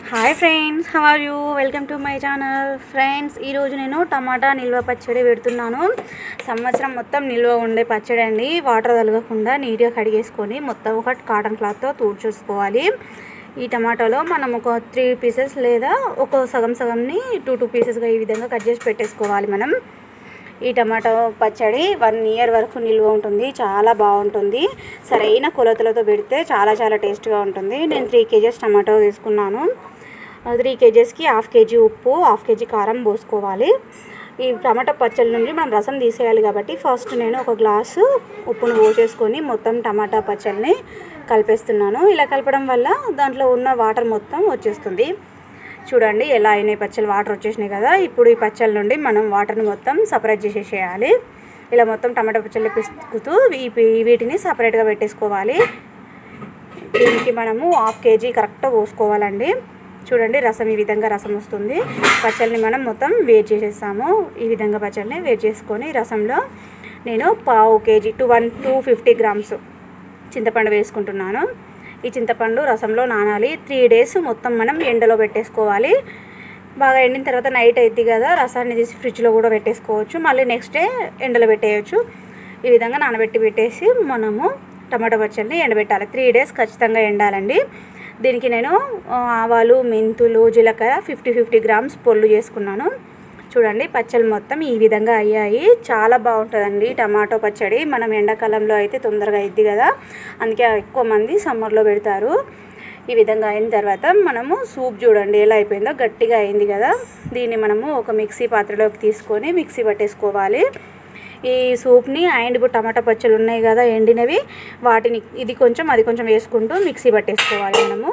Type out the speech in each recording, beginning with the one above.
hi friends how are you welcome to my channel friends ఈరోజు నేను టమాటా నిల్వ పచ్చడి పెడుతున్నాను సంవత్సరం మొత్తం నిల్వ ఉండే పచ్చడి అండి వాటర్ తలగకుండా నీట్గా కడిగేసుకొని మొత్తం ఒక కాటన్ క్లాత్తో తూడ్చేసుకోవాలి ఈ టమాటాలో మనం ఒక త్రీ పీసెస్ లేదా ఒక సగం సగంని టూ టూ పీసెస్గా ఈ విధంగా కట్ చేసి పెట్టేసుకోవాలి మనం ఈ టమాటో పచ్చడి వన్ ఇయర్ వరకు నిల్వ ఉంటుంది చాలా బాగుంటుంది సరైన కొలతలతో పెడితే చాలా చాలా టేస్ట్గా ఉంటుంది నేను త్రీ కేజెస్ టమాటో తీసుకున్నాను త్రీ కేజెస్కి హాఫ్ కేజీ ఉప్పు హాఫ్ కేజీ కారం పోసుకోవాలి ఈ టమాటో పచ్చడి నుండి మనం రసం తీసేయాలి కాబట్టి ఫస్ట్ నేను ఒక గ్లాసు ఉప్పును పోసేసుకొని మొత్తం టమాటా పచ్చడిని కలిపేస్తున్నాను ఇలా కలపడం వల్ల దాంట్లో ఉన్న వాటర్ మొత్తం వచ్చేస్తుంది చూడండి ఎలా అయినాయి పచ్చళ్ళు వాటర్ వచ్చేసినాయి కదా ఇప్పుడు ఈ పచ్చళ్ళ నుండి మనం వాటర్ని మొత్తం సపరేట్ చేసేసేయాలి ఇలా మొత్తం టమాటా పచ్చళ్ళు పిసుకుతూ ఈ ఈ వీటిని సపరేట్గా పెట్టేసుకోవాలి దీనికి మనము హాఫ్ కేజీ కరెక్ట్గా పోసుకోవాలండి చూడండి రసం ఈ విధంగా రసం వస్తుంది పచ్చళ్ళని మనం మొత్తం వేడి చేసేస్తాము ఈ విధంగా పచ్చళ్ళని వేడి చేసుకొని రసంలో నేను పావు KG two one two fifty grams చింతపండు వేసుకుంటున్నాను ఈ చింతపండు రసంలో నానాలి త్రీ డేస్ మొత్తం మనం ఎండలో పెట్టేసుకోవాలి బాగా ఎండిన తర్వాత నైట్ అవుతుంది కదా రసాన్ని తీసి ఫ్రిడ్జ్లో కూడా పెట్టేసుకోవచ్చు మళ్ళీ నెక్స్ట్ డే ఎండలో పెట్టేయచ్చు ఈ విధంగా నానబెట్టి పెట్టేసి మనము టమాటో పచ్చడిని ఎండబెట్టాలి త్రీ డేస్ ఖచ్చితంగా ఎండాలండి దీనికి నేను ఆవాలు మెంతులు జీలకర్ర ఫిఫ్టీ ఫిఫ్టీ గ్రామ్స్ పొల్లు చేసుకున్నాను చూడండి పచ్చళ్ళు మొత్తం ఈ విధంగా అయ్యాయి చాలా బాగుంటుందండి టమాటో పచ్చడి మనం ఎండాకాలంలో అయితే తొందరగా అయింది కదా అందుకే ఎక్కువ మంది సమ్మర్లో పెడతారు ఈ విధంగా అయిన తర్వాత మనము సూప్ చూడండి ఎలా అయిపోయిందో గట్టిగా అయింది కదా దీన్ని మనము ఒక మిక్సీ పాత్రలోకి తీసుకొని మిక్సీ పట్టేసుకోవాలి ఈ సూప్ని అండ్ ఇప్పుడు టమాటా పచ్చళ్ళు ఉన్నాయి కదా ఎండినవి వాటిని ఇది కొంచెం అది కొంచెం వేసుకుంటూ మిక్సీ పట్టేసుకోవాలి మనము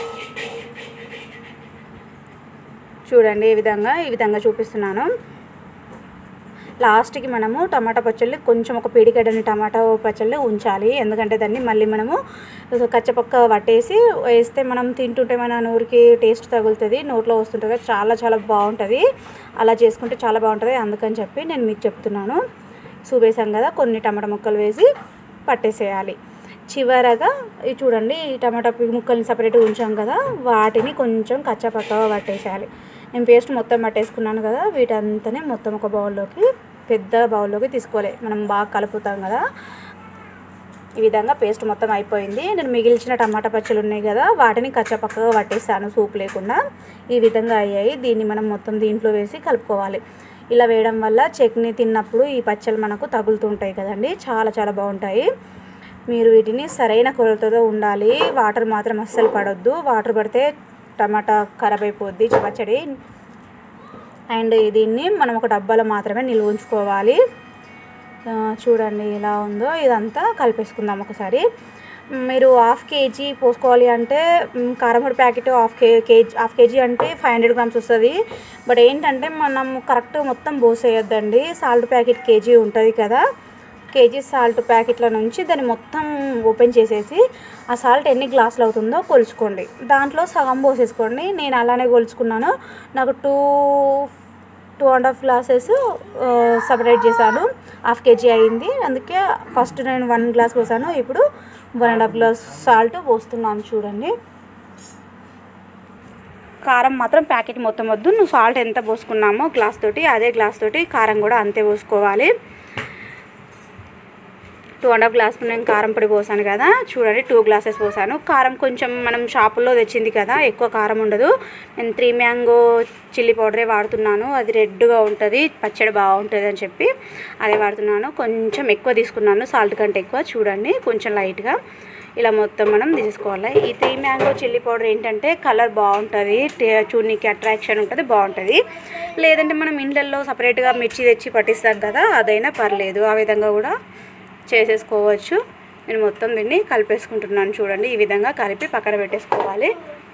చూడండి ఈ విధంగా ఈ విధంగా చూపిస్తున్నాను లాస్ట్కి మనము టమాటా పచ్చళ్ళు కొంచెం ఒక పిడికెడని టమాటా పచ్చళ్ళు ఉంచాలి ఎందుకంటే దాన్ని మళ్ళీ మనము కచ్చపక్క పట్టేసి వేస్తే మనం తింటుంటే మన నోరుకి టేస్ట్ తగులుతుంది నోట్లో వస్తుంటుంది చాలా చాలా బాగుంటుంది అలా చేసుకుంటే చాలా బాగుంటుంది అందుకని చెప్పి నేను మీకు చెప్తున్నాను చూపేసాం కదా కొన్ని టమాటా ముక్కలు వేసి పట్టేసేయాలి చివరగా ఇది చూడండి ఈ టమాటా ముక్కల్ని సపరేట్గా ఉంచాం కదా వాటిని కొంచెం కచ్చపక్కగా పట్టేసేయాలి నేను పేస్ట్ మొత్తం పట్టేసుకున్నాను కదా వీటంతనే మొత్తం ఒక బౌల్లోకి పెద్ద బౌల్లోకి తీసుకోవాలి మనం బాగా కలుపుతాం కదా ఈ విధంగా పేస్ట్ మొత్తం అయిపోయింది నేను మిగిల్చిన టమాటా పచ్చళ్ళు ఉన్నాయి కదా వాటిని కచ్చపక్కగా పట్టేస్తాను సూప్ లేకుండా ఈ విధంగా అయ్యాయి దీన్ని మనం మొత్తం దీంట్లో వేసి కలుపుకోవాలి ఇలా వేయడం వల్ల చట్నీ తిన్నప్పుడు ఈ పచ్చళ్ళు మనకు తగులుతుంటాయి కదండి చాలా చాలా బాగుంటాయి మీరు వీటిని సరైన కొలతతో ఉండాలి వాటర్ మాత్రం అస్సలు పడొద్దు వాటర్ పడితే టమాటా ఖరాబ్ అయిపోద్ది పచ్చడి అండ్ దీన్ని మనం ఒక డబ్బాలో మాత్రమే నిల్వ ఉంచుకోవాలి చూడండి ఎలా ఉందో ఇదంతా కలిపేసుకుందాం ఒకసారి మీరు హాఫ్ కేజీ పోసుకోవాలి అంటే కారంపొడి packet half K KG half KG అంటే ఫైవ్ హండ్రెడ్ గ్రామ్స్ వస్తుంది బట్ ఏంటంటే మనం కరెక్ట్ మొత్తం పోసేయొద్దండి సాల్ట్ ప్యాకెట్ కేజీ ఉంటుంది కదా కేజీ సాల్ట్ ప్యాకెట్ల నుంచి దాన్ని మొత్తం ఓపెన్ చేసేసి ఆ సాల్ట్ ఎన్ని గ్లాసులు అవుతుందో కొలుచుకోండి దాంట్లో సగం పోసేసుకోండి నేను అలానే కొలుచుకున్నాను నాకు two two and half glasses separate చేశాను హాఫ్ కేజీ అయింది అందుకే ఫస్ట్ నేను వన్ గ్లాస్ పోసాను ఇప్పుడు one and half glass salt పోస్తున్నాను చూడండి కారం మాత్రం ప్యాకెట్ మొత్తం వద్దు నువ్వు సాల్ట్ ఎంత పోసుకున్నామో గ్లాస్ తోటి అదే గ్లాస్ తోటి కారం కూడా అంతే పోసుకోవాలి టూ అండ్ హాఫ్ గ్లాస్ నేను కారం పొడి పోసాను కదా చూడండి టూ గ్లాసెస్ పోసాను కారం కొంచెం మనం షాపుల్లో తెచ్చింది కదా ఎక్కువ కారం ఉండదు నేను త్రీ మ్యాంగో చిల్లీ పౌడరే వాడుతున్నాను అది రెడ్గా ఉంటుంది పచ్చడి బాగుంటుంది అని చెప్పి అదే వాడుతున్నాను కొంచెం ఎక్కువ తీసుకున్నాను సాల్ట్ కంటే ఎక్కువ చూడండి కొంచెం లైట్గా ఇలా మొత్తం మనం తీసుకోవాలి ఈ త్రీ మ్యాంగో చిల్లీ పౌడర్ ఏంటంటే కలర్ బాగుంటుంది చూడనీకి అట్రాక్షన్ ఉంటుంది బాగుంటుంది లేదంటే మనం ఇండ్లల్లో సపరేట్గా మిర్చి తెచ్చి పట్టిస్తాం కదా అదైనా పర్లేదు ఆ విధంగా కూడా చేసేసుకోవచ్చు నేను మొత్తం దీన్ని కలిపేసుకుంటున్నాను చూడండి ఈ విధంగా కలిపి పక్కన పెట్టేసుకోవాలి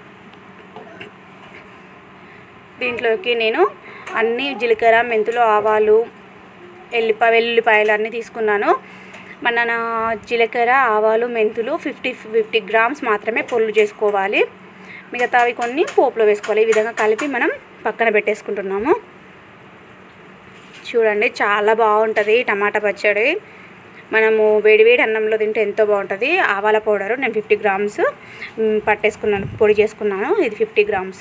దీంట్లోకి నేను అన్ని జీలకర్ర మెంతులు ఆవాలు ఎల్లిపాయ వెల్లుల్లిపాయలు అన్నీ తీసుకున్నాను మన జీలకర్ర ఆవాలు మెంతులు ఫిఫ్టీ ఫిఫ్టీ గ్రామ్స్ మాత్రమే పొల్లు చేసుకోవాలి మిగతావి కొన్ని పోపులో వేసుకోవాలి ఈ విధంగా కలిపి మనం పక్కన పెట్టేసుకుంటున్నాము చూడండి చాలా బాగుంటుంది టమాటా పచ్చడి మనము వేడివేడి అన్నంలో తింటే ఎంతో బాగుంటుంది ఆవాల పౌడరు నేను ఫిఫ్టీ గ్రామ్స్ మ్, పట్టేసుకున్నాను పొడి చేసుకున్నాను ఇది ఫిఫ్టీ గ్రామ్స్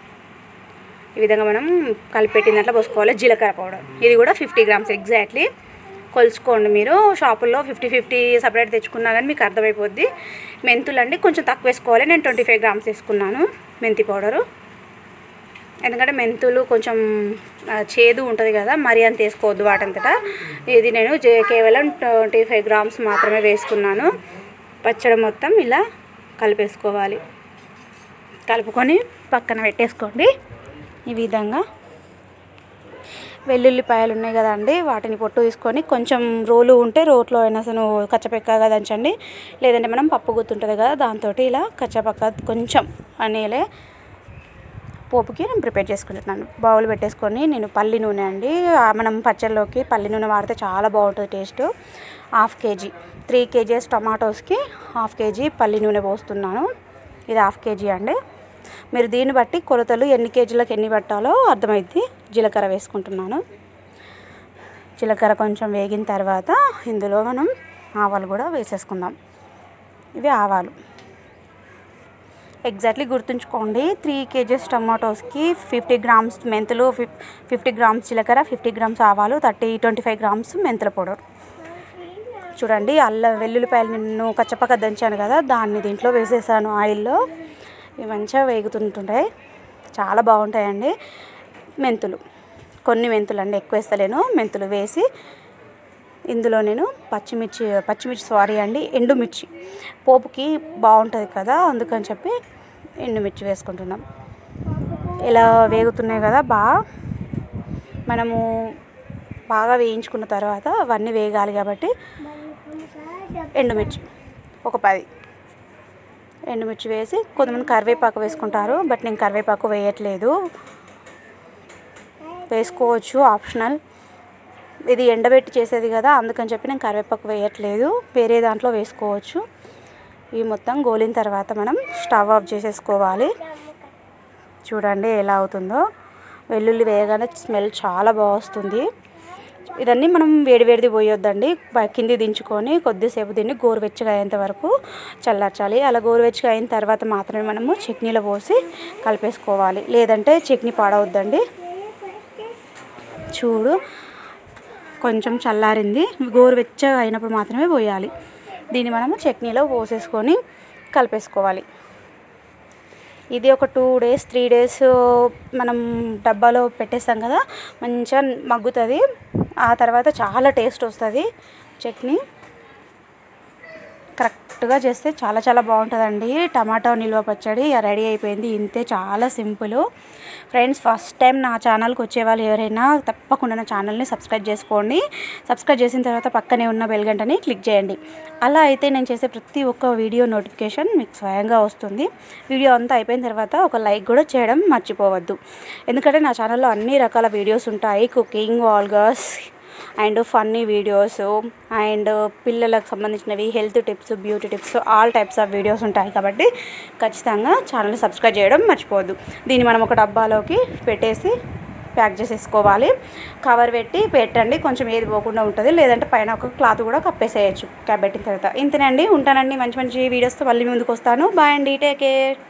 ఈ విధంగా మనం కలిపెట్టిన దాంట్లో పోసుకోవాలి జీలకర్ర పౌడర్ ఇది కూడా ఫిఫ్టీ గ్రామ్స్ ఎగ్జాక్ట్లీ కొలుచుకోండి మీరు షాపుల్లో ఫిఫ్టీ ఫిఫ్టీ సపరేట్ తెచ్చుకున్నా కానీ మీకు అర్థమైపోద్ది మెంతులు అండి కొంచెం తక్కువ వేసుకోవాలి నేను ట్వంటీ ఫైవ్ గ్రామ్స్ వేసుకున్నాను మెంతి పౌడరు ఎందుకంటే మెంతులు కొంచెం ఆ, చేదు ఉంటుంది కదా మరీ అంత వేసుకోవద్దు వాటంతటా ఇది నేను జే- కేవలం ట్వంటీ ఫైవ్ గ్రామ్స్ మాత్రమే వేసుకున్నాను పచ్చడి మొత్తం ఇలా కలిపేసుకోవాలి కలుపుకొని పక్కన పెట్టేసుకోండి ఈ విధంగా వెల్లుల్లిపాయలు ఉన్నాయి కదండి వాటిని పొట్టు తీసుకొని కొంచెం రోలు ఉంటే రోట్లో అయినా అసలు కచ్చపెక్కగా దంచండి లేదంటే మనం పప్పు గుర్తుంటుంది కదా దాంతో ఇలా కచ్చపక్క కొంచెం అనేలే పోపుకి నేను ప్రిపేర్ చేసుకుంటున్నాను బౌల్ పెట్టేసుకొని నేను పల్లి నూనె అండి ఆ మనం పచ్చళ్ళలోకి పల్లి నూనె వాడితే చాలా బాగుంటుంది taste half KG three KGs టమాటోస్కి హాఫ్ కేజీ పల్లి నూనె పోస్తున్నాను ఇది హాఫ్ కేజీ అండి మీరు దీన్ని బట్టి కొలతలు ఎన్ని కేజీలకు ఎన్ని పట్టాలో అర్థమైద్ది జీలకర్ర వేసుకుంటున్నాను జీలకర్ర కొంచెం వేగిన తర్వాత ఇందులో మనం ఆవాలు కూడా వేసేసుకుందాం ఇవి ఆవాలు ఎగ్జాక్ట్లీ గుర్తుంచుకోండి త్రీ కేజెస్ టమాటోస్కి ఫిఫ్టీ గ్రామ్స్ మెంతులు ఫిఫ్ ఫిఫ్టీ గ్రామ్స్ జీలకర్ర ఫిఫ్టీ గ్రామ్స్ ఆవాలు థర్టీ ట్వంటీ ఫైవ్ గ్రామ్స్ మెంతుల పౌడర్ చూడండి అల్లం వెల్లుల్లిపాయలు నిన్ను కచ్చపక్క దంచాను కదా దాన్ని దీంట్లో వేసేసాను ఆయిల్లో ఇవి మంచిగా వేగుతుంటాయి చాలా బాగుంటాయండి మెంతులు కొన్ని మెంతులు అండి ఎక్కువ వేస్తలేను మెంతులు వేసి ఇందులో నేను పచ్చిమిర్చి పచ్చిమిర్చి సారీ అండి ఎండుమిర్చి పోపుకి బాగుంటుంది కదా అందుకని చెప్పి ఎండుమిర్చి వేసుకుంటున్నాం ఇలా వేగుతున్నాయి కదా బాగా మనము బాగా వేయించుకున్న తర్వాత అవన్నీ వేగాలి కాబట్టి ఎండుమిర్చి ఒక పది ఎండుమిర్చి వేసి కొంతమంది కరివేపాకు వేసుకుంటారు బట్ నేను కరివేపాకు వేయట్లేదు వేసుకోవచ్చు ఆప్షనల్ ఇది ఎండబెట్టి చేసేది కదా అందుకని చెప్పి నేను కరివేపాకు వేయట్లేదు వేరే దాంట్లో వేసుకోవచ్చు ఇవి మొత్తం గోలిన తర్వాత మనం స్టవ్ ఆఫ్ చేసేసుకోవాలి చూడండి ఎలా అవుతుందో వెల్లుల్లి వేయగానే స్మెల్ చాలా బాగా వస్తుంది ఇదన్నీ మనం వేడివేడిది పోయొద్దండి బ- కింది దించుకొని కొద్దిసేపు దీన్ని గోరువెచ్చగా అయ్యేంత వరకు చల్లార్చాలి అలా గోరువెచ్చగా అయిన తర్వాత మాత్రమే మనము చట్నీలో పోసి కలిపేసుకోవాలి లేదంటే చట్నీ పాడవద్దండి చూడు కొంచెం చల్లారింది గోరువెచ్చగా అయినప్పుడు మాత్రమే పోయాలి దీన్ని మనము చట్నీలో పోసేసుకొని కలిపేసుకోవాలి ఇది ఒక టూ డేస్ త్రీ డేస్ మనం డబ్బాలో పెట్టేస్తాం కదా మంచిగా మగ్గుతుంది ఆ తర్వాత చాలా టేస్ట్ వస్తుంది చట్నీ కరెక్ట్గా చేస్తే చాలా చాలా బాగుంటుందండి టమాటో నిల్వ పచ్చడి రెడీ అయిపోయింది ఇంతే చాలా సింపుల్ ఫ్రెండ్స్ ఫస్ట్ టైం నా ఛానల్కి వచ్చే వాళ్ళు ఎవరైనా తప్పకుండా నా ఛానల్ని సబ్స్క్రైబ్ చేసుకోండి సబ్స్క్రైబ్ చేసిన తర్వాత పక్కనే ఉన్న బెల్ గంటని క్లిక్ చేయండి అలా అయితే నేను చేసే ప్రతి ఒక్క వీడియో నోటిఫికేషన్ మీకు స్వయంగా వస్తుంది వీడియో అంతా అయిపోయిన తర్వాత ఒక లైక్ కూడా చేయడం మర్చిపోవద్దు ఎందుకంటే నా ఛానల్లో అన్ని రకాల వీడియోస్ ఉంటాయి cooking vloggers and funny videos and పిల్లలకు సంబంధించినవి health tips beauty tips all types of videos ఉంటాయి కాబట్టి ఖచ్చితంగా ఛానల్ సబ్స్క్రైబ్ చేయడం మర్చిపోవద్దు దీన్ని మనం ఒక డబ్బాలోకి పెట్టేసి ప్యాక్ చేసేసుకోవాలి కవర్ పెట్టి పెట్టండి కొంచెం ఏది పోకుండా ఉంటుంది లేదంటే పైన ఒక క్లాత్ కూడా కప్పేసేయచ్చు క్యాప్ పెట్టిన తర్వాత ఇంతేనండి ఉంటానండి మంచి మంచి వీడియోస్తో మళ్ళీ ముందుకు వస్తాను బాయ్ అండి టేక్ కేర్